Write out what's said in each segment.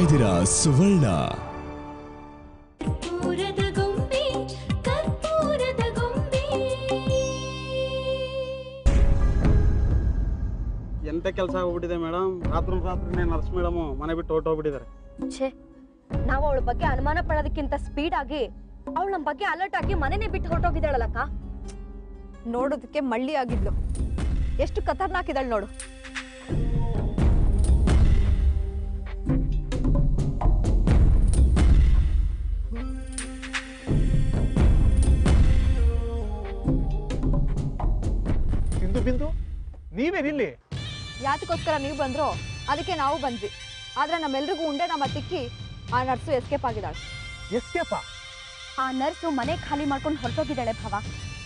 ಇದ್ದೀರಾ ಸುವರ್ಣ ಕರ್ಪೂರದ ಗೊಂಬೆ ಕರ್ಪೂರದ ಗೊಂಬೆ ಎಂತ ಕೆಲಸ ಆಗ್ಬಿಟ್ಟಿದೆ ಮೇಡಮ್ ರಾತ್ರಿ ರಾತ್ರಿನೇ ನರ್ಸ್ ಮೇಡಮ್ ಮನೆ ಬಿಟ್ಟು ಹೊರಟೋಗ್ಬಿಟ್ಟಿದ್ದಾರೆ ಛೇ ನಾವು ಅವಳ ಬಗ್ಗೆ ಅನುಮಾನ ಪಡೋದಕ್ಕಿಂತ ಸ್ಪೀಡ್ ಆಗಿ ಅವಳ ನಮ್ಮ ಬಗ್ಗೆ ಅಲರ್ಟ್ ಆಗಿ ಮನೆನೇ ಬಿಟ್ಟು ಹೊರಟೋಗಿದ್ದಾಳಲ್ಲಕ್ಕ ನೋಡೋದಕ್ಕೆ ಮಳ್ಳಿ ಆಗಿದ್ಲು ಎಷ್ಟು ಖತರ್ನಾಕ್ ಇದ್ದಾಳೆ ನೋಡು ಬಿಂದು ಬಿಂದು ನೀವೇನಿಲ್ಲಿ ಯಾತಕ್ಕೋಸ್ಕರ ನೀವು ಬಂದ್ರೋ ಅದಕ್ಕೆ ನಾವು ಬಂದ್ವಿ ಆದ್ರೆ ನಮ್ಮೆಲ್ರಿಗೂ ಉಂಡೆ ನಮ್ಮ ತಿಕ್ಕಿ ಆ ನರ್ಸು ಎಸ್ಕೇಪ್ ಆಗಿದ್ದಾಳೆ ಎಸ್ಕೇಪ ಆ ನರ್ಸು ಮನೆ ಖಾಲಿ ಮಾಡ್ಕೊಂಡು ಹೊರಟೋಗಿದ್ದಾಳೆ ಭವ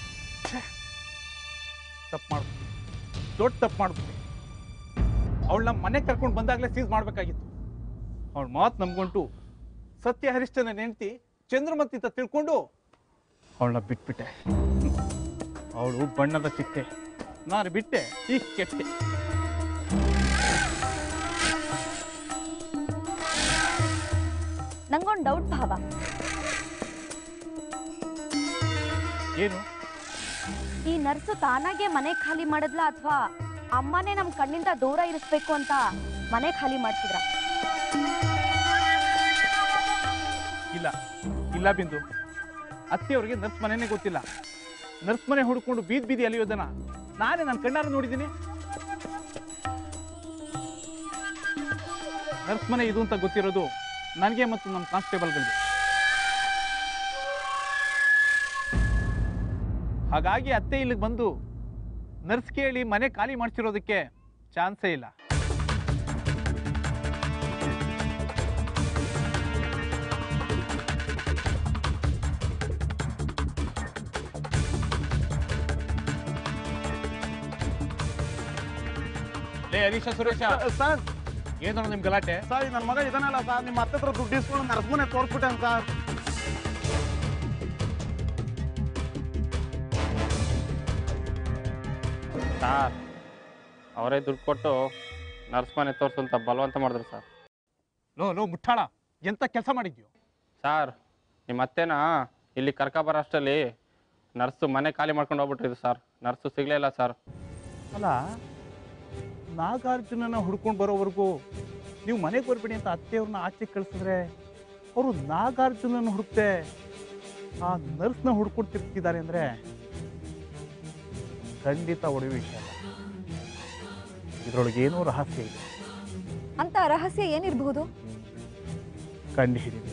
ತಪ್ಪು ಮಾಡ್ಬಿಟ್ಟು ದೊಡ್ಡ ತಪ್ಪು ಮಾಡ್ಬಿಟ್ಟು ಅವಳು ನಮ್ಮ ಮನೆಗೆ ಕರ್ಕೊಂಡು ಬಂದಾಗಲೇ ಸೀಸ್ ಮಾಡಬೇಕಾಗಿತ್ತು ಅವಳ ಮಾತು ನಂಬ್ಕೊಂಟು ಸತ್ಯ ಹರಿಶ್ಚಂದ್ರ ನೆಂಟಿ ಚಂದ್ರಮತಿ ಅಂತ ತಿಳ್ಕೊಂಡು ಅವಳನ್ನ ಬಿಟ್ಬಿಟ್ಟೆ ಅವಳು ಬಣ್ಣದ ಚಿಟ್ಟೆ ನಾನು ಬಿಟ್ಟೆ ಈಗ ಕೆಟ್ಟೆ ನಂಗೊಂದು ಡೌಟ್ ಭಾವ ಏನು ಈ ನರ್ಸು ತಾನಾಗೆ ಮನೆ ಖಾಲಿ ಮಾಡಿದ್ಲಾ ಅಥವಾ ಅಮ್ಮನೇ ನಮ್ ಕಣ್ಣಿಂದ ದೂರ ಇರಿಸ್ಬೇಕು ಅಂತ ಮನೆ ಖಾಲಿ ಮಾಡ್ತಿದ್ರ ಇಲ್ಲ ಇಲ್ಲ ಬಿಂದು ಅತ್ತೆಯವ್ರಿಗೆ ನರ್ಸ್ ಮನೆನೇ ಗೊತ್ತಿಲ್ಲ ನರ್ಸ್ ಮನೆ ಹುಡ್ಕೊಂಡು ಬೀದ್ ಬೀದಿ ಅಲಿಯೋದನ್ನ ನಾನೇ ನನ್ನ ಕಣ್ಣಾರ ನೋಡಿದ್ದೀನಿ ನರ್ಸ್ ಮನೆ ಇದು ಅಂತ ಗೊತ್ತಿರೋದು ನನಗೆ ಮತ್ತು ನಮ್ಮ ಕಾನ್ಸ್ಟೇಬಲ್ಗಳಿಗೆ ಹಾಗಾಗಿ ಅತ್ತೆ ಇಲ್ಲಿಗೆ ಬಂದು ನರ್ಸ್ ಕೇಳಿ ಮನೆ ಖಾಲಿ ಮಾಡ್ಸಿರೋದಕ್ಕೆ ಚಾನ್ಸೇ ಇಲ್ಲ ಲೇ ಹರೀಶ ಸುರೇಶ ಸರ್ ಏನೋ ನಿಮ್ ಗಲಾಟೆ ಸರ್ ನನ್ನ ಮಗ ಇದನ್ನಲ್ಲ ಸರ್ ನಿಮ್ಮ ಹತ್ರ ಹತ್ರ ದುಡ್ಡು ಇಸ್ಕೊಂಡು ನರ್ಸ್ ಮನೆ ತೋರಿಸ್ಬಿಟ್ಟೇನು ಸರ್ ಸರ್ ಅವರೇ ದುಡ್ಡು ಕೊಟ್ಟು ನರ್ಸ್ ಮನೆ ತೋರಿಸು ಅಂತ ಬಲವಂತ ಮಾಡಿದ್ರು ಸರ್ ಲೋ ಲೋ ಮುಟ್ಟಾಳ ಎಂತ ಕೆಲಸ ಮಾಡಿದ್ಯೋ ಸರ್ ನಿಮ್ಮ ಅತ್ತೆನ ಇಲ್ಲಿ ಕರ್ಕೊಬರೋ ಅಷ್ಟರಲ್ಲಿ ನರ್ಸು ಮನೆ ಖಾಲಿ ಮಾಡ್ಕೊಂಡು ಹೋಗ್ಬಿಟ್ಟಿದ್ರು ಸರ್ ನರ್ಸು ಸಿಗಲೇ ಇಲ್ಲ ಸರ್ ಅಲ್ಲ ನಾಗಾರ್ಜುನನ ಹುಡ್ಕೊಂಡು ಬರೋವರೆಗೂ ನೀವು ಮನೆಗೆ ಬರ್ಬೇಡಿ ಅಂತ ಅತ್ತೆಯವ್ರನ್ನ ಆಚೆ ಕಳಿಸಿದ್ರೆ ಅವರು ನಾಗಾರ್ಜುನನ ಹುಡುಕ್ತೆ ಆ ನರ್ಸ್ನ ಹುಡ್ಕೊಂಡು ತಿರ್ತಿದ್ದಾರೆ ಅಂದರೆ ಖಂಡಿತ ಒಡೆಯುವ ವಿಷಯ ಅಲ್ಲ ಇದರೊಳಗೆ ಏನೋ ರಹಸ್ಯ ಇದೆ ಅಂತ ರಹಸ್ಯ ಏನಿರಬಹುದು ಕಂಡು ಹಿಡಿದೆ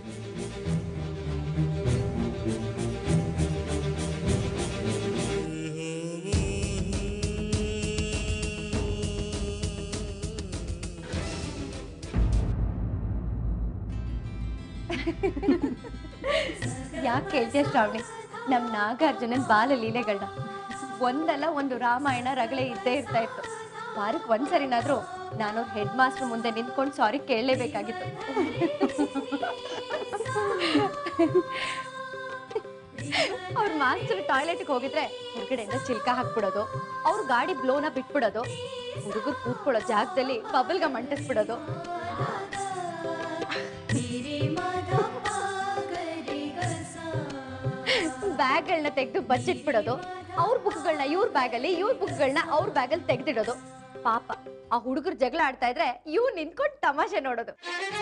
ಯಾಕೆ ಕೇಳ್ತೀಯ ಶ್ರಾವಣಿ ನಮ್ ನಾಗಾರ್ಜುನನ್ ಬಾಲ ಲೀಲೆಗಳನ್ನ ಒಂದಲ್ಲ ಒಂದು ರಾಮಾಯಣ ರಗಳೆ ಇದ್ದೇ ಇರ್ತಾ ಇತ್ತು ವಾರಕ್ಕೆ ಒಂದ್ಸರಿನಾದ್ರೂ ನಾನು ಹೆಡ್ ಮಾಸ್ಟರ್ ಮುಂದೆ ನಿಂತ್ಕೊಂಡು ಸಾರಿ ಕೇಳಲೇಬೇಕಾಗಿತ್ತು ಅವ್ರ ಮಾಸ್ಟರ್ ಟಾಯ್ಲೆಟ್ಗೆ ಹೋಗಿದ್ರೆ ಹೊರಗಡೆಯಿಂದ ಚಿಲ್ಕ ಹಾಕ್ಬಿಡೋದು ಅವ್ರ ಗಾಡಿ ಬ್ಲೋನ ಬಿಟ್ಬಿಡೋದು ಹುಡುಗರು ಕೂತ್ಕೊಳ್ಳೋ ಜಾಗದಲ್ಲಿ ಬಬಲ್ ಗಮ್ ಅಂಟಿಸ್ಬಿಡೋದು ಬ್ಯಾಗ್ಗಳನ್ನ ತೆಗೆದು ಬಚ್ಚಿಟ್ಬಿಡೋದು ಅವ್ರ ಬುಕ್ಗಳನ್ನ ಇವ್ರ ಬ್ಯಾಗಲ್ಲಿ ಇವ್ರ ಬುಕ್ಗಳನ್ನ ಅವ್ರ ಬ್ಯಾಗಲ್ಲಿ ತೆಗ್ದಿಡೋದು ಪಾಪ ಆ ಹುಡುಗರು ಜಗಳ ಆಡ್ತಾ ಇದ್ರೆ ಇವ್ ನಿಂತ್ಕೊಂಡು ತಮಾಷೆ ನೋಡೋದು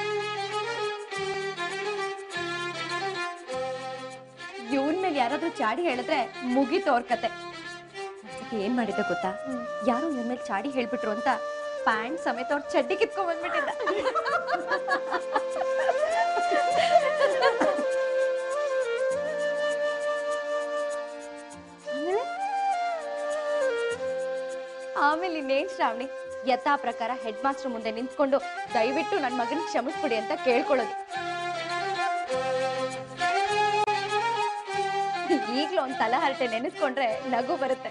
ಇವನ್ ಮೇಲೆ ಯಾರಾದ್ರೂ ಚಾಡಿ ಹೇಳಿದ್ರೆ ಮುಗೀತು ಅವ್ರ ಕತೆ ಅದಕ್ಕೆ ಏನ್ ಮಾಡಿದ್ದೆ ಗೊತ್ತಾ ಯಾರೋ ಇವನ್ ಮೇಲೆ ಚಾಡಿ ಹೇಳ್ಬಿಟ್ರು ಅಂತ ಪ್ಯಾಂಟ್ ಸಮೇತ ಅವ್ರ ಚಡ್ಡಿ ಕಿತ್ಕೊಂಡ್ ಬಂದ್ಬಿಟ್ಟಿದ್ದ ಆಮೇಲೆ ಆಮೇಲೆ ಇನ್ನೇನ್ ಶ್ರಾವಣಿ ಯಥಾ ಪ್ರಕಾರ ಹೆಡ್ ಮಾಸ್ಟರ್ ಮುಂದೆ ನಿಂತ್ಕೊಂಡು ದಯವಿಟ್ಟು ನನ್ನ ಮಗನ ಕ್ಷಮಿಸ್ಬಿಡಿ ಅಂತ ಕೇಳ್ಕೊಳ್ಳೋದು ಈಗ್ಲೂ ಒಂದ್ ತಲಹರಟೆ ನೆನೆಸ್ಕೊಂಡ್ರೆ ನಗು ಬರುತ್ತೆ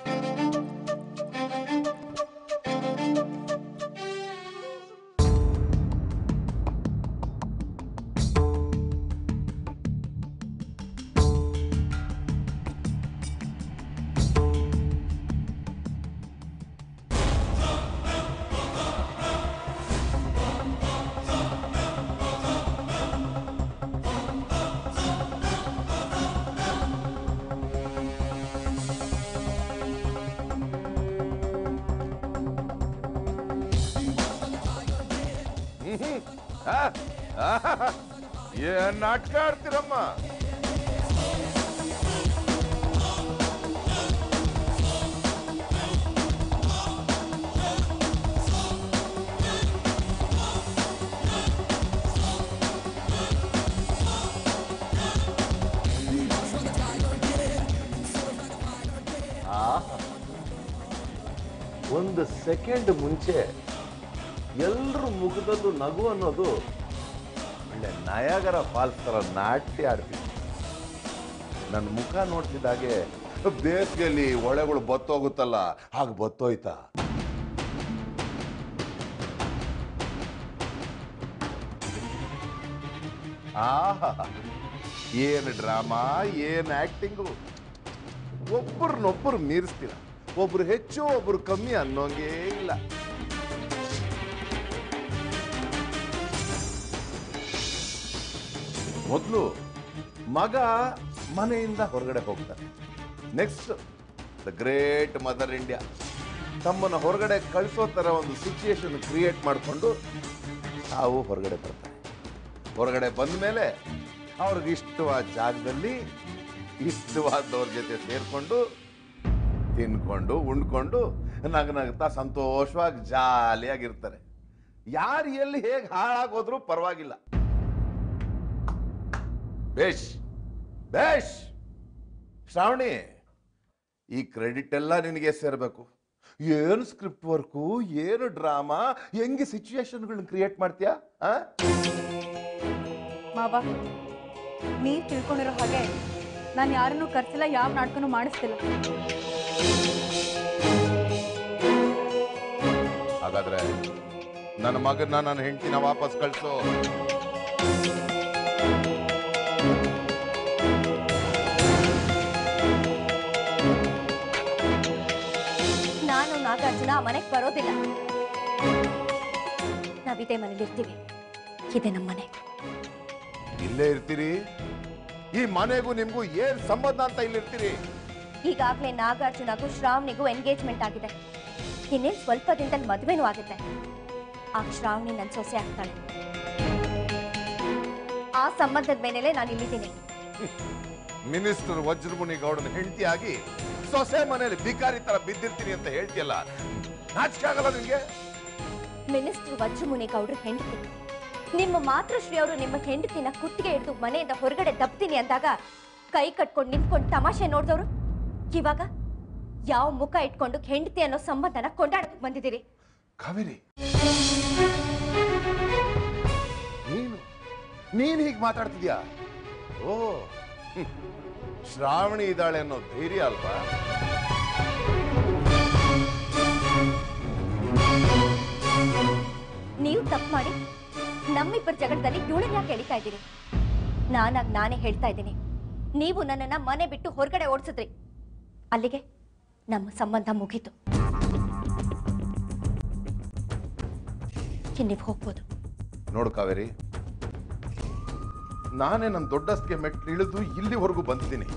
ಆ? ಆ? ಏನ್ ನಾಟಕ ಆಡ್ತೀರಮ್ಮ ಆಹಾ. ಒಂದು ಸೆಕೆಂಡ್ ಮುಂಚೆ ಎಲ್ರ ಮುಖದಲ್ಲೂ ನಗು ಅನ್ನೋದು ಒಳ್ಳೆ ನಯಗರ ಫಾಲ್ಸ್ ಥರ ನಾಟ್ಯ ಆಡ್ತಿತ್ತು ನನ್ನ ಮುಖ ನೋಡ್ತಿದ್ದಾಗೆ ಬೇಸಿಗೆಯಲ್ಲಿ ಒಳೆಗಳು ಬತ್ತೋಗುತ್ತಲ್ಲ ಹಾಗೆ ಬತ್ತೋಯ್ತಾ ಆಹಾ ಏನು ಡ್ರಾಮಾ ಏನು ಆಕ್ಟಿಂಗು ಒಬ್ಬರನ್ನೊಬ್ಬರು ಮೀರಿಸ್ತೀರ ಒಬ್ರು ಹೆಚ್ಚು ಒಬ್ರು ಕಮ್ಮಿ ಅನ್ನೋಂಗೇ ಇಲ್ಲ ಮೊದಲು ಮಗ ಮನೆಯಿಂದ ಹೊರಗಡೆ ಹೋಗ್ತಾನೆ next the great mother India ತಮ್ಮನ್ನ ಹೊರಗಡೆ ಕಳಿಸೋ ಥರ ಒಂದು ಸಿಚುಯೇಷನ್ ಕ್ರಿಯೇಟ್ ಮಾಡಿಕೊಂಡು ತಾವು ಹೊರಗಡೆ ಬರ್ತಾರೆ ಹೊರಗಡೆ ಬಂದ ಮೇಲೆ ಅವ್ರಿಗೆ ಇಷ್ಟವಾದ ಜಾಗದಲ್ಲಿ ಇಷ್ಟವಾದವ್ರ ಜೊತೆ ಸೇರ್ಕೊಂಡು ತಿನ್ಕೊಂಡು ಉಂಡ್ಕೊಂಡು ನಗ ನಗ್ತಾ ಸಂತೋಷವಾಗಿ ಜಾಲಿಯಾಗಿರ್ತಾರೆ ಯಾರು ಎಲ್ಲಿ ಹೇಗೆ ಹಾಳಾಗೋದ್ರೂ ಪರವಾಗಿಲ್ಲ ಬೇಷ್ ಬೇಷ್ ಶ್ರಾವಣಿ ಈ ಕ್ರೆಡಿಟ್ ಎಲ್ಲ ನಿನಗೆ ಸೇರಬೇಕು ಏನು ಸ್ಕ್ರಿಪ್ಟ್ ವರ್ಕು ಏನು ಡ್ರಾಮಾ ಹೆಂಗೆ ಸಿಚುಯೇಷನ್ಗಳನ್ನ ಕ್ರಿಯೇಟ್ ಮಾಡ್ತೀಯಾ ಆ ಮಾವ ನೀವ್ ತಿಳ್ಕೊಂಡಿರೋ ಹಾಗೆ ನಾನು ಯಾರನ್ನೂ ಕರ್ಸಿಲ್ಲ ಯಾವ ನಾಟಕನೂ ಮಾಡಿಸ್ತಿಲ್ಲ ಹಾಗಾದ್ರೆ ನನ್ನ ಮಗನ್ನ ನನ್ನ ಹೆಂಡತಿನ ವಾಪಸ್ ಕಳಿಸು ನಾನು ನಾಗಾರ್ಜುನ ಆ ಮನೆಗೆ ಬರೋದಿಲ್ಲ ನಾವಿದೇ ಮನೇಲಿ ಇರ್ತೀವಿ ಇದೆ ನಮ್ಮ ಮನೆ ಇಲ್ಲೇ ಇರ್ತೀರಿ ಈ ಮನೆಗೂ ನಿಮ್ಗೂ ಏನ್ ಸಂಬಂಧ ಅಂತ ಇಲ್ಲಿರ್ತೀರಿ ಈಗಾಗಲೇ ನಾಗಾರ್ಜುನಗೂ ಶ್ರಾವಣಿಗೂ ಎಂಗೇಜ್ಮೆಂಟ್ ಆಗಿದೆ ಇನ್ನೇನು ಸ್ವಲ್ಪ ದಿನದಲ್ಲಿ ಮದುವೆನೂ ಆಗುತ್ತೆ ಆ ಶ್ರಾವಣಿ ನನ್ನ ಸೊಸೆ ಆಗ್ತಾಳೆ ಆ ಸಂಬಂಧದ ಮೇಲೆ ನಾನು ಇಲ್ಲಿದ್ದೀನಿ ಮಿನಿಸ್ಟರ್ ವಜ್ರಮುನಿ ಗೌಡನ ಹೆಂಡತಿಯಾಗಿ ಸೊಸೆ ಮನೆಯಲ್ಲಿ ಬಿಕಾರಿ ತರ ಬಿದ್ದಿರ್ತೀನಿ ಅಂತ ಹೇಳ್ತೀಯಲ್ಲ ನಾಚಿಕೆ ಆಗಲ್ಲ ನಿನ್ಗೆ ಮಿನಿಸ್ಟರ್ ವಜ್ರಮುನಿ ಗೌಡ್ರ ಹೆಂಡತಿ ನಿಮ್ಮ ಮಾತೃಶ್ರೀ ಅವರು ನಿಮ್ಮ ಹೆಂಡತಿನ ಕುತ್ತಿಗೆ ಹಿಡಿದು ಮನೆಯಿಂದ ಹೊರಗಡೆ ದಬ್ತೀನಿ ಅಂದಾಗ ಕೈ ಕಟ್ಕೊಂಡು ನಿಂತ್ಕೊಂಡು ತಮಾಷೆ ನೋಡಿದವರು ಇವಾಗ ಯಾವ ಮುಖ ಇಟ್ಕೊಂಡು ಹೆಂಡತಿ ಅನ್ನೋ ಸಂಬಂಧನ ಕೊಂಡಾಡಕ್ ಬಂದಿದ್ದೀರಿ ಕಾವೇರಿ ನೀನು ನೀನ್ ಹೀಗೆ ಮಾತಾಡ್ತಿದ್ಯಾ ಓ ಹ್ಮ್. ಶ್ರಾವಣಿ ಇದ್ದಾಳೆ ಅನ್ನೋ ಧೈರ್ಯ ಅಲ್ವಾ ನೀವು ತಪ್ಪು ಮಾಡಿ ನಮ್ಮಿಬ್ಬರ ಜಗಳದಲ್ಲಿ ಇವಳನ್ನ ಯಾಕೆ ಎಳಿತಾ ಇದ್ದೀರಿ ನಾನಾಗ್ ನಾನೇ ಹೇಳ್ತಾ ಇದ್ದೀನಿ ನೀವು ನನ್ನನ್ನ ಮನೆ ಬಿಟ್ಟು ಹೊರಗಡೆ ಓಡಿಸಿದ್ರಿ ಅಲ್ಲಿಗೆ ನಮ್ಮ ಸಂಬಂಧ ಮುಗೀತು ನೀವು ಹೋಗ್ಬೋದು ನೋಡು ಕಾವೇರಿ ನಾನೇ ನನ್ನ ದೊಡ್ಡಸ್ಗೆ ಮೆಟ್ಲು ಇಳಿದು ಇಲ್ಲಿವರೆಗೂ ಬಂದಿದ್ದೀನಿ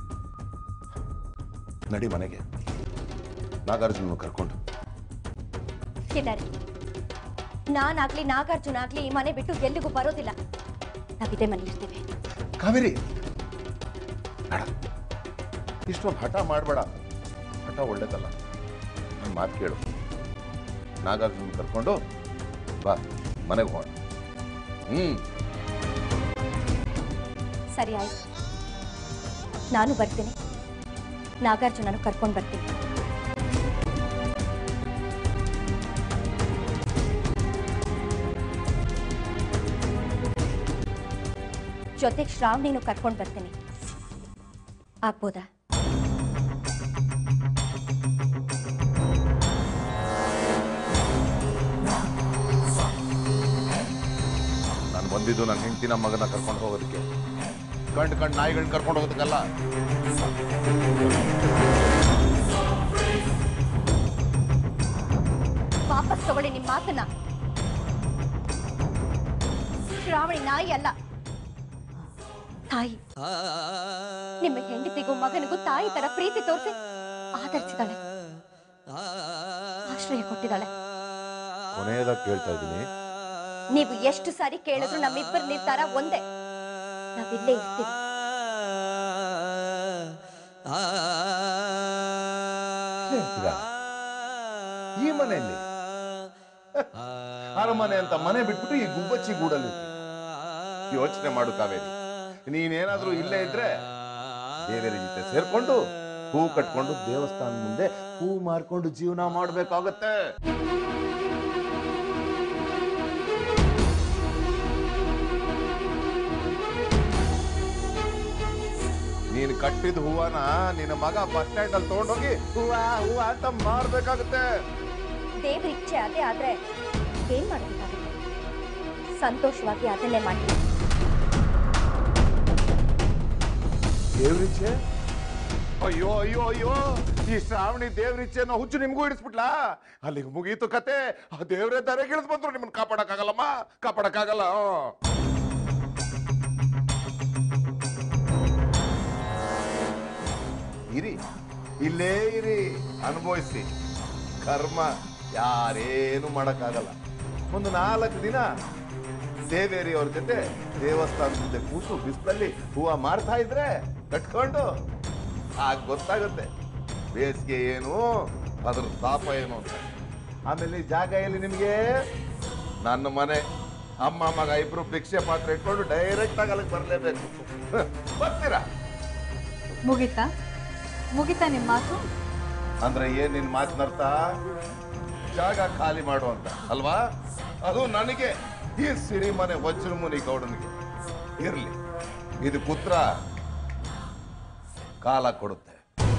ನಡಿ ಮನೆಗೆ ನಾಗಾರ್ಜುನ ಕರ್ಕೊಂಡು ಇದ್ದಾರೆ ನಾನಾಗ್ಲಿ ನಾಗಾರ್ಜುನ ಆಗ್ಲಿ ಈ ಮನೆ ಬಿಟ್ಟು ಎಲ್ಲಿಗೂ ಬರೋದಿಲ್ಲ ನಾವಿದೇ ಮನೇಲಿರ್ತೀವಿ ಕಾವೇರಿ ಬೇಡ ಇಷ್ಟೊಂದು ಹಠ ಮಾಡಬೇಡ ಹಠ ಒಳ್ಳೇದಲ್ಲ ನನ್ನ ಮಾತು ಕೇಳು ನಾಗಾರ್ಜುನ ಕರ್ಕೊಂಡು ಬಾ ಮನೆಗೆ ಹೋಗೋಣ ಹ್ಮ್ ಸರಿ ಆಯ್ತು ನಾನು ಬರ್ತೀನಿ ನಾಗಾರ್ಜುನನು ಕರ್ಕೊಂಡು ಬರ್ತೀನಿ ಜೊತೆಗೆ ಶ್ರಾವಣಿನೂ ಕರ್ಕೊಂಡು ಬರ್ತೀನಿ ಆಗ್ಬೋದಾ ನಾನು ಬಂದಿದ್ದು ನನ್ನ ಹೆಂಡತಿನ ಮಗನ ಕರ್ಕೊಂಡು ಹೋಗೋದಕ್ಕೆ ಕಂಡು ಕಂಡು ನಾಯಿಗಳನ್ನ ಕರ್ಕೊಂಡು ಹೋಗೋದಕ್ಕಲ್ಲ ವಾಪಸ್ ತಗೊಳ್ಳಿ ನಿಮ್ಮ ಮಾತನ್ನ ಶ್ರಾವಣಿ ನಾಯಿ ಅಲ್ಲ ತಾಯಿ ನಿಮ್ಮ ಹೆಂಡತಿಗೂ ಮಗನಿಗೂ ತಾಯಿ ತರ ಪ್ರೀತಿ ತೋರಿಸಿ ಆದರಿಸಿದಾಳೆ ಆಶ್ರಯ ಕೊಟ್ಟಿದ್ದಾಳೆ ಕೊನೆಯದಾಗಿ ಕೇಳ್ತಾ ಇದ್ದೀನಿ ನೀವು ಎಷ್ಟು ಸಾರಿ ಕೇಳಿದ್ರು ನಮ್ಮಿಬ್ಬರ ನಿರ್ಧಾರ ಒಂದೇ ನಾವಿಲ್ಲೇ ಇರ್ತೀವಿ ಹೇಳ್ತೀರಾ? ಈ ಮನೆಯಲ್ಲಿ ಅರಮನೆ ಅಂತ ಮನೆ ಬಿಟ್ಬಿಟ್ಟು ಈ ಗುಬ್ಬಚ್ಚಿ ಗೂಡಲ್ಲಿ ಯೋಚನೆ ಮಾಡು ಕಾವೇರಿ ನೀನೇನಾದ್ರೂ ಇಲ್ಲೇ ಇದ್ರೆ ದೇವರ ಜೊತೆ ಸೇರ್ಕೊಂಡು ಹೂ ಕಟ್ಕೊಂಡು ದೇವಸ್ಥಾನ ಮುಂದೆ ಹೂ ಮಾರ್ಕೊಂಡು ಜೀವನ ಮಾಡ್ಬೇಕಾಗತ್ತೆ ನೀನ್ ಕಟ್ಟಿದ ಹೂವನ ನಿನ್ನ ಮಗ ಬಸ್ ಸ್ಟ್ಯಾಂಡ್ ಅಲ್ಲಿ ತಗೊಂಡೋಗಿ ಹೂವ ಹೂವ ಅಂತ ಮಾರ್ಬೇಕಾಗತ್ತೆ ದೇವ್ರ ಇಚ್ಛೆ ಅದೇ ಆದ್ರೆ ಏನ್ ಮಾಡ್ಬೇಕಾಗುತ್ತೆ ಸಂತೋಷವಾಗಿ ಅದನ್ನೇ ಮಾಡಿ ದೇವ್ರಿಚ್ಛೆ ಅಯ್ಯೋ ಅಯ್ಯೋ ಅಯ್ಯೋ ಈ ಶ್ರಾವಣಿ ದೇವ್ರಿಚ್ಛೆ ಅನ್ನೋ ಹುಚ್ಚು ನಿಮ್ಗೂ ಇಡಿಸ್ಬಿಟ್ಲಾ ಅಲ್ಲಿಗೆ ಮುಗೀತು ಕತೆ ಆ ದೇವ್ರೇ ದರೆ ಗಿಳಿದ್ ಬಂದ್ರು ನಿಮ್ಮನ್ನ ಕಾಪಾಡಕ್ಕಾಗಲ್ಲಮ್ಮ ಕಾಪಾಡಕ್ಕಾಗಲ್ಲ ಹ್ಮ್. ಇರಿ ಇಲ್ಲೇ ಇರಿ ಅನುಭವಿಸಿ ಕರ್ಮ ಯಾರೇನು ಮಾಡಕ್ಕಾಗಲ್ಲ ಒಂದು ನಾಲ್ಕು ದಿನ ದೇವೇರಿ ಅವ್ರ ಜೊತೆ ದೇವಸ್ಥಾನದ ಮುಂದೆ ಕೂತು ಬಿಸಿಲಲ್ಲಿ ಹೂವ ಮಾರ್ತಾ ಇದ್ರೆ ಕಟ್ಕೊಂಡು ಆಗ ಗೊತ್ತಾಗುತ್ತೆ ಬೇಸಿಗೆ ಏನು ಅದ್ರ ತಾಪ ಏನು ಅಂತ ಆಮೇಲೆ ಈ ಜಾಗ ಎಲ್ಲಿ ನಿಮಗೆ ನನ್ನ ಮನೆ ಅಮ್ಮ ಮಗ ಇಬ್ರು ಭಿಕ್ಷೆ ಪಾತ್ರ ಇಟ್ಕೊಂಡು ಡೈರೆಕ್ಟ್ ಆಗಿ ಅಲ್ಲಿಗೆ ಬರಲೇಬೇಕು ಬರ್ತೀರಾ ಮುಗೀತಾ ಮುಗಿತಾ ನಿಮ್ಮ ಮಾತು ಅಂದ್ರೆ ಏನ್ ನಿನ್ ಮಾತನರ್ಥ ಜಾಗ ಖಾಲಿ ಮಾಡು ಅಂತ ಅಲ್ವಾ ಅದು ನನಗೆ ಈ ಸಿರಿಮನೆ ವಜ್ರಮುನಿ ಗೌಡನಿಗೆ ಇರ್ಲಿ ಇದು ಪುತ್ರ ಕಾಲ ಕೊಡುತ್ತೆ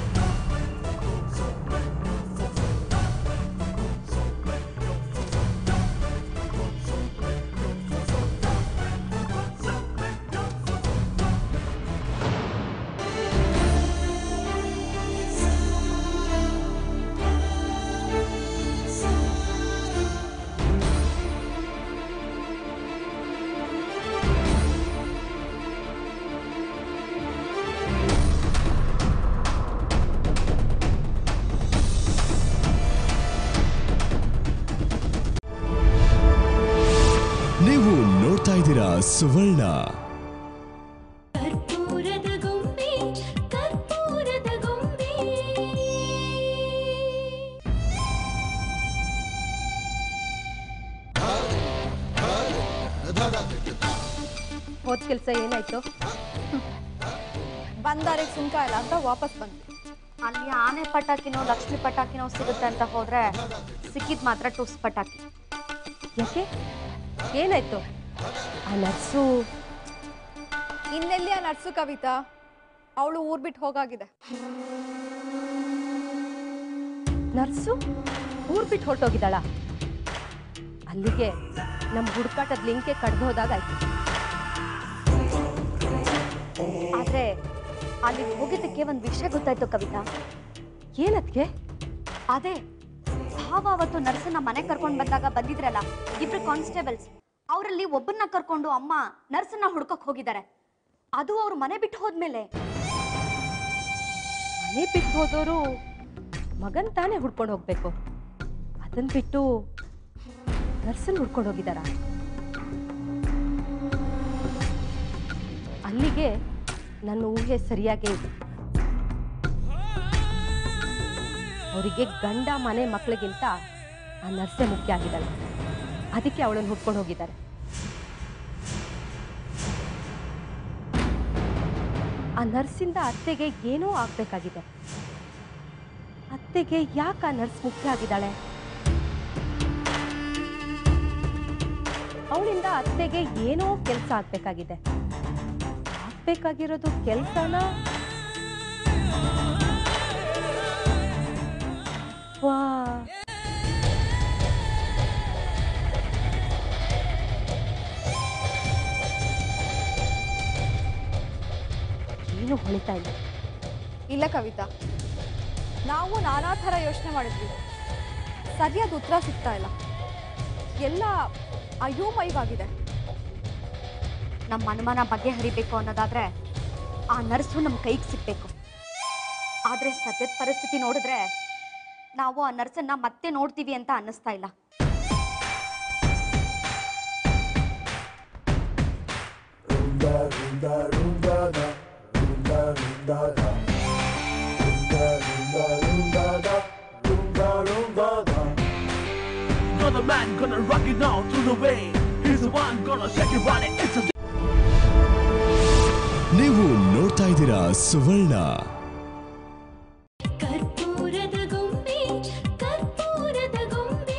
ನೀವು ನೋಡ್ತಾ ಇದ್ದೀರಾ ಸುವರ್ಣ ಕರ್ಪೂರದ ಗೊಂಬೆ ಕರ್ಪೂರದ ಗೊಂಬೆ ಹೋದ್ ಕೆಲ್ಸ ಏನಾಯ್ತು ಬಂದಾರಿಗೆ ಸುಂಕ ಇಲ್ಲ ಅಂತ ವಾಪಸ್ ಬಂದ್ವಿ ಅಲ್ಲಿ ಆನೆ ಪಟಾಕಿನೋ ಲಕ್ಷ್ಮಿ ಪಟಾಕಿನೋ ಸಿಗುತ್ತೆ ಅಂತ ಹೋದ್ರೆ ಸಿಕ್ಕಿದ್ ಮಾತ್ರ ಟುಸ್ ಪಟಾಕಿ ಯಾಕೆ ಏನಾಯ್ತು ಆ ನರ್ಸು ಇನ್ನೆಲ್ಲಿ ಆ ನರ್ಸು ಕವಿತಾ ಅವಳು ಊರ್ ಬಿಟ್ಟು ಹೋಗಾಗಿದೆ ನರ್ಸು ಊರ್ ಬಿಟ್ಟು ಹೊರಟೋಗಿದ್ದಾಳ ಅಲ್ಲಿಗೆ ನಮ್ಮ ಹುಡುಕಾಟದ ಲಿಂಕೆ ಕಡ್ದು ಹೋದಾಗಾಯ್ತು ಆದ್ರೆ ಅಲ್ಲಿ ಹೋಗಿದ್ದಕ್ಕೆ ಒಂದು ವಿಷಯ ಗೊತ್ತಾಯ್ತು ಕವಿತಾ ಏನದ್ಕೆ ಅದೇ ಭಾವ ಅವತ್ತು ನರ್ಸನ್ನ ಮನೆ ಕರ್ಕೊಂಡು ಬಂದಾಗ ಬಂದಿದ್ರಲ್ಲ ಇಬ್ರು ಕಾನ್ಸ್ಟೇಬಲ್ಸ್ ಅವರಲ್ಲಿ ಒಬ್ಬನ್ನ ಕರ್ಕೊಂಡು ಅಮ್ಮ ನರ್ಸನ್ನ ಹುಡ್ಕಕ್ ಹೋಗಿದ್ದಾರೆ ಅದು ಅವ್ರು ಮನೆ ಬಿಟ್ಟು ಹೋದ್ಮೇಲೆ ಮನೆ ಬಿಟ್ಟು ಹೋದವರು ಮಗನ್ ತಾನೇ ಹುಡ್ಕೊಂಡು ಹೋಗ್ಬೇಕು ಅದನ್ನ ಬಿಟ್ಟು ನರ್ಸನ್ ಹುಡ್ಕೊಂಡು ಹೋಗಿದಾರ ಅಲ್ಲಿಗೆ ನನ್ನ ಊಹೆ ಸರಿಯಾಗೇ ಇದೆ ಅವರಿಗೆ ಗಂಡ ಮನೆ ಮಕ್ಕಳಿಗಿಂತ ಆ ನರ್ಸೆ ಮುಖ್ಯ ಆಗಿದ್ದಾಳೆ ಅದಕ್ಕೆ ಅವಳನ್ನು ಹುಡ್ಕೊಂಡು ಹೋಗಿದ್ದಾರೆ ಆ ನರ್ಸಿಂದ ಅತ್ತೆಗೆ ಏನೋ ಆಗ್ಬೇಕಾಗಿದೆ ಅತ್ತೆಗೆ ಯಾಕೆ ಆ ನರ್ಸ್ ಮುಖ್ಯ ಆಗಿದ್ದಾಳೆ ಅವಳಿಂದ ಅತ್ತೆಗೆ ಏನೋ ಕೆಲಸ ಆಗ್ಬೇಕಾಗಿದೆ ಆಗ್ಬೇಕಾಗಿರೋದು ಕೆಲಸನ ವಾ ಏನು ಹೊಳಿತಾ ಇಲ್ಲ ಇಲ್ಲ ಕವಿತಾ ನಾವು ನಾನಾ ಥರ ಯೋಚನೆ ಮಾಡಿದ್ವಿ ಸರಿಯಾದ ಉತ್ತರ ಸಿಗ್ತಾ ಇಲ್ಲ ಎಲ್ಲ ಅಯೋಮಯವಾಗಿದೆ ನಮ್ಮ ಅನುಮಾನ ಬಗೆಹರಿಬೇಕು ಅನ್ನೋದಾದ್ರೆ ಆ ನರ್ಸು ನಮ್ಮ ಕೈಗೆ ಸಿಗ್ಬೇಕು ಆದ್ರೆ ಸದ್ಯದ ಪರಿಸ್ಥಿತಿ ನೋಡಿದ್ರೆ ನಾವು ಆ ನರ್ಸನ್ನ ಮತ್ತೆ ನೋಡ್ತೀವಿ ಅಂತ ಅನ್ನಿಸ್ತಾ ಇಲ್ಲ Gonna man, gonna rock it down through the way. He's the one gonna shake it, run it. It's a ನೀವು ನೋಡ್ತಾ ಇದ್ದೀರಾ ಸುವರ್ಣ ಕರ್ಪೂರದ ಗೊಂಬೆ ಕರ್ಪೂರದ ಗೊಂಬೆ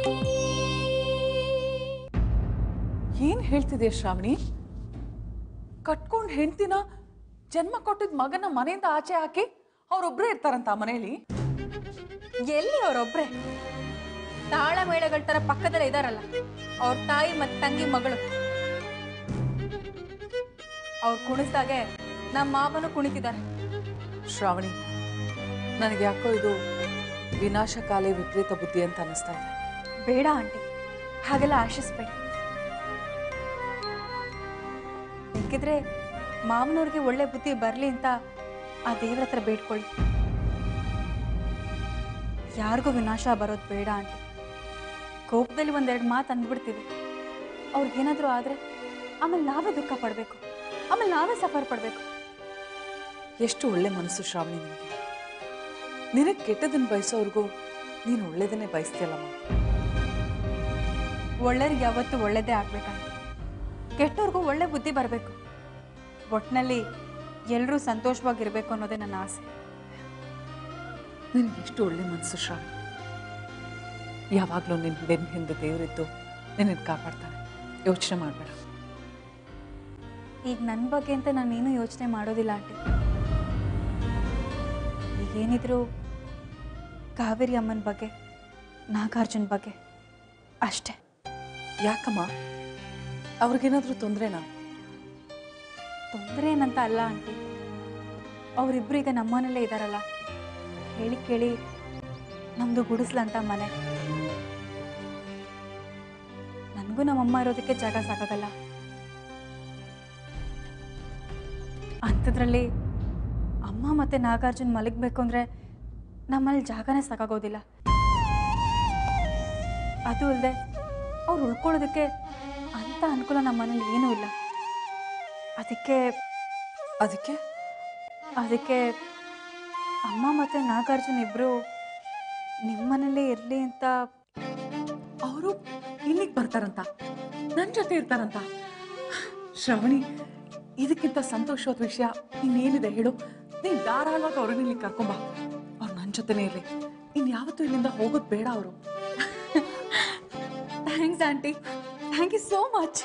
ಏನ್ ಹೇಳ್ತಿದೆ ಶ್ರಾವಣಿ ಕಟ್ಕೊಂಡ್ ಹೆಂಡ್ತಿನ ಜನ್ಮ ಕೊಟ್ಟಿದ್ ಮಗನ ಮನೆಯಿಂದ ಆಚೆ ಹಾಕಿ ಅವ್ರೊಬ್ರೇ ಇರ್ತಾರಂತ ಆ ಮನೆಯಲ್ಲಿ ಎಲ್ಲಿ ಅವರೊಬ್ರೆ ತಾಳ ಮೇಳಗಳ ತರ ಪಕ್ಕದಲ್ಲೇ ಇದಾರಲ್ಲ ಅವ್ರ ತಾಯಿ ಮತ್ತು ತಂಗಿ ಮಗಳು ಅವ್ರು ಕುಣಿಸ್ದಾಗೆ ನಮ್ಮ ಮಾವನು ಕುಣಿತಿದ್ದಾರೆ ಶ್ರಾವಣಿ ನನಗೆ ಯಾಕೋ ಇದು ವಿನಾಶಕಾಲಿ ವಿಪರೀತ ಬುದ್ಧಿ ಅಂತ ಅನಿಸ್ತಾ ಇದೆ ಬೇಡ ಆಂಟಿ ಹಾಗೆಲ್ಲ ಆಶಿಸ್ಬೇಡಿ ಬೇಕಿದ್ರೆ ಮಾವನವ್ರಿಗೆ ಒಳ್ಳೆ ಬುದ್ಧಿ ಬರಲಿ ಅಂತ ಆ ದೇವ್ರ ಹತ್ರ ಬೇಡ್ಕೊಳ್ಳಿ ಯಾರಿಗೂ ವಿನಾಶ ಬರೋದು ಬೇಡ ಆಂಟಿ ಕೋಪದಲ್ಲಿ ಒಂದೆರಡು ಮಾತು ಅಂದ್ಬಿಡ್ತೀವಿ ಅವ್ರಿಗೇನಾದರೂ ಆದರೆ ಆಮೇಲೆ ನಾವೇ ದುಃಖ ಪಡಬೇಕು ಆಮೇಲೆ ನಾವೇ ಸಫರ್ ಪಡಬೇಕು ಎಷ್ಟು ಒಳ್ಳೆ ಮನಸ್ಸು ಶ್ರಾವಣಿ ನಿನಗೆ ನಿನಗೆ ಕೆಟ್ಟದನ್ನ ಬಯಸೋರ್ಗೂ ನೀನು ಒಳ್ಳೇದನ್ನೇ ಬಯಸ್ತೀಯಲ್ಲಮ್ಮ ಒಳ್ಳೆಯವ್ರಿಗೆ ಯಾವತ್ತೂ ಒಳ್ಳೇದೇ ಆಗ್ಬೇಕಂತ ಕೆಟ್ಟವ್ರಿಗೂ ಒಳ್ಳೆ ಬುದ್ಧಿ ಬರಬೇಕು ಒಟ್ಟಿನಲ್ಲಿ ಎಲ್ಲರೂ ಸಂತೋಷವಾಗಿರ್ಬೇಕು ಅನ್ನೋದೇ ನನ್ನ ಆಸೆ ನಿನಗೆ ಎಷ್ಟು ಒಳ್ಳೆ ಮನಸ್ಸು ಶ್ರಾವಣಿ ಯಾವಾಗಲೂ ನಿನ್ನ ಬೆನ್ನ ಹಿಂದೆ ದೇವರಿದ್ದು ನಿನ್ನನ್ನು ಕಾಪಾಡ್ತಾನೆ ಯೋಚನೆ ಮಾಡಬೇಡ ಈಗ ನನ್ನ ಬಗ್ಗೆ ಅಂತ ನಾನೇನು ಯೋಚನೆ ಮಾಡೋದಿಲ್ಲ ಆಂಟಿ ಈಗೇನಿದ್ರು ಕಾವೇರಿ ಅಮ್ಮನ ಬಗ್ಗೆ ನಾಗಾರ್ಜುನ್ ಬಗ್ಗೆ ಅಷ್ಟೇ ಯಾಕಮ್ಮ ಅವ್ರಿಗೇನಾದರೂ ತೊಂದರೆನಾ ತೊಂದರೆ ಏನಂತ ಅಲ್ಲ ಆಂಟಿ ಅವರಿಬ್ರು ಈಗ ನಮ್ಮನೇಲೇ ಇದ್ದಾರಲ್ಲ ಹೇಳಿ ಕೇಳಿ ನಮ್ಮದು ಗುಡಿಸ್ಲಂತ ಮನೆ ನನಗೂ ನಮ್ಮಮ್ಮ ಇರೋದಕ್ಕೆ ಜಾಗ ಸಾಕಾಗಲ್ಲ ಅಂಥದ್ರಲ್ಲಿ ಅಮ್ಮ ಮತ್ತು ನಾಗಾರ್ಜುನ್ ಮಲಗಬೇಕು ಅಂದರೆ ನಮ್ಮಲ್ಲಿ ಜಾಗನೇ ಸಾಕಾಗೋದಿಲ್ಲ ಅದು ಅಲ್ಲದೆ ಅವ್ರು ಉಳ್ಕೊಳ್ಳೋದಕ್ಕೆ ಅಂಥ ಅನುಕೂಲ ನಮ್ಮ ಮನೇಲಿ ಏನೂ ಇಲ್ಲ ಅದಕ್ಕೆ ಅದಕ್ಕೆ ಅದಕ್ಕೆ ಅಮ್ಮ ಮತ್ತು ನಾಗಾರ್ಜುನ್ ಇಬ್ಬರು ನಿಮ್ಮನೇಲೇ ಇರಲಿ ಅಂತ ಅವರು ಇಲ್ಲಿಗೆ ಬರ್ತಾರಂತ ನನ್ನ ಜೊತೆ ಇರ್ತಾರಂತ ಶ್ರವಣಿ ಇದಕ್ಕಿಂತ ಸಂತೋಷವಾದ ವಿಷಯ ಇನ್ನೇನಿದೆ ಹೇಳು ನೀನ್ ಧಾರಾಳವಾಗಿ ಅವ್ರನ್ನ ಇಲ್ಲಿ ಕರ್ಕೊಂಬ ಅವ್ರು ನನ್ನ ಜೊತೆನೇ ಇರಲಿ ಇನ್ಯಾವತ್ತೂ ಇಲ್ಲಿಂದ ಹೋಗೋದು ಬೇಡ ಅವರು thanks aunty thank you so much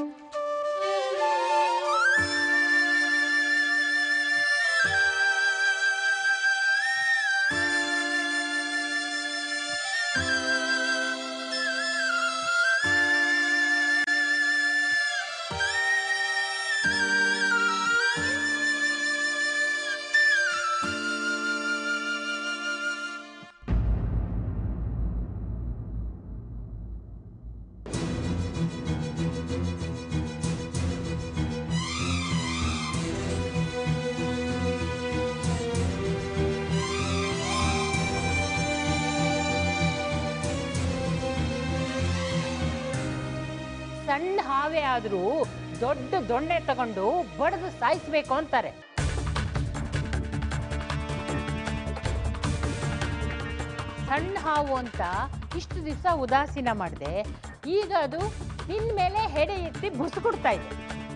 ಸಣ್ಣ ಹಾವೇ ಆದ್ರೂ ದೊಡ್ಡ ದೊಣ್ಣೆ ತಗೊಂಡು ಬಡ್ದು ಸಾಯಿಸ್ಬೇಕು ಅಂತಾರೆ ಸಣ್ಣ ಹಾವು ಅಂತ ಇಷ್ಟು ದಿವಸ ಉದಾಸೀನ ಮಾಡಿದೆ ಈಗ ಅದು ನಿನ್ ಮೇಲೆ ಹೆಡೆ ಎತ್ತಿ ಬುಸುಗುಡ್ತಾ ಇದೆ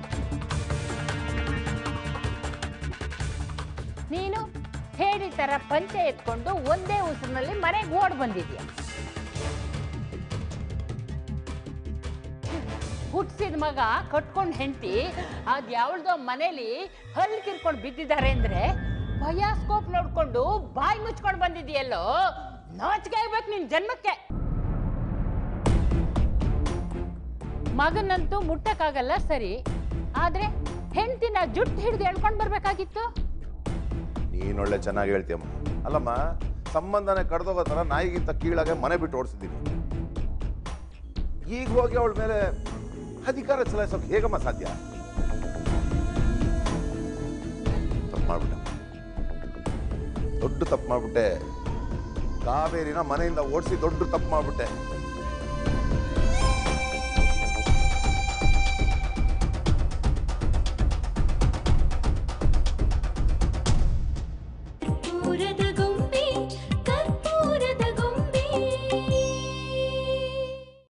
ನೀನು ಹೇಡಿ ತರ ಪಂಚೆ ಎತ್ಕೊಂಡು ಒಂದೇ ಉಸಿರಿನಲ್ಲಿ ಮನೆಗೆ ಓಡ್ ಬಂದಿದ್ಯಾ ಹುಟ್ಸಿದ ಮಗ ಕಟ್ಕೊಂಡ್ ಹೆಂಡತಿ ಅದ್ ಯಾವ್ದೋ ಮನೇಲಿ ಹಲ್ ಕಿರ್ಕೊಂಡು ಬಿದ್ದಿದ್ದಾರೆ ಅಂದ್ರೆ ಬಯಾಸ್ಕೋಪ್ ನೋಡ್ಕೊಂಡು ಬಾಯಿ ಮುಚ್ಕೊಂಡು ಬಂದಿದ್ಯಲ್ಲೋ ನಾಚಿಕೆ ಆಗ್ಬೇಕು ನಿನ್ ಜನ್ಮಕ್ಕೆ ಮಗನಂತೂ ಮುಟ್ಟಕ್ಕಾಗಲ್ಲ ಸರಿ ಆದ್ರೆ ಹೆಂಡತಿನ ಜುಟ್ಟು ಹಿಡಿದು ಎಳ್ಕೊಂಡ್ ಬರ್ಬೇಕಾಗಿತ್ತು ನೀನೊಳ್ಳೆ ಚೆನ್ನಾಗಿ ಹೇಳ್ತೀಯಮ್ಮ ಅಲ್ಲಮ್ಮ ಸಂಬಂಧನೇ ಕಡ್ದೋಗೋ ಥರ ನಾಯಿಗಿಂತ ಕೀಳಾಗೆ ಮನೆ ಬಿಟ್ಟು ಓಡಿಸಿದ್ದೀನಿ ಈಗ ಹೋಗಿ ಅವಳ ಮೇಲೆ ಅಧಿಕಾರ ಚಲಾಯಿಸೋಕೆ ಹೇಗಮ್ಮ ಸಾಧ್ಯ ತಪ್ಪು ಮಾಡ್ಬಿಟ್ಟೆ ದೊಡ್ಡ ತಪ್ಪು ಮಾಡ್ಬಿಟ್ಟೆ ಕಾವೇರಿನ ಮನೆಯಿಂದ ಓಡಿಸಿ ದೊಡ್ಡ ತಪ್ಪು ಮಾಡ್ಬಿಟ್ಟೆ